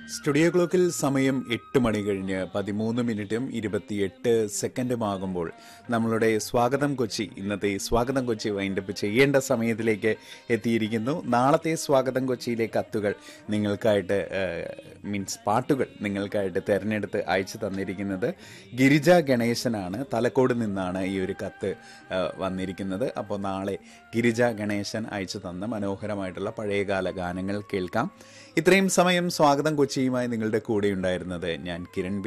studio ക്ലോക്കിൽ സമയം എട്ട് മണി കഴിഞ്ഞ് പതിമൂന്ന് മിനിറ്റും ഇരുപത്തിയെട്ട് സെക്കൻഡും ആകുമ്പോൾ നമ്മളുടെ സ്വാഗതം കൊച്ചി ഇന്നത്തെ സ്വാഗതം കൊച്ചി വൈൻഡപ്പ് ചെയ്യേണ്ട സമയത്തിലേക്ക് എത്തിയിരിക്കുന്നു നാളത്തെ സ്വാഗതം കൊച്ചിയിലെ കത്തുകൾ നിങ്ങൾക്കായിട്ട് മീൻസ് പാട്ടുകൾ നിങ്ങൾക്കായിട്ട് തിരഞ്ഞെടുത്ത് അയച്ചു തന്നിരിക്കുന്നത് ഗിരിജ ഗണേശനാണ് തലക്കോട് നിന്നാണ് ഈ ഒരു കത്ത് ആ, വന്നിരിക്കുന്നത് അപ്പോൾ നാളെ ഗിരിജ ഗണേശൻ അയച്ചു തന്ന മനോഹരമായിട്ടുള്ള പഴയകാല ഗാനങ്ങൾ കേൾക്കാം ഇത്രയും സമയം സ്വാഗതം കൊച്ചിയുമായി നിങ്ങളുടെ കൂടെ ഉണ്ടായിരുന്നത് ഞാൻ കിരൺ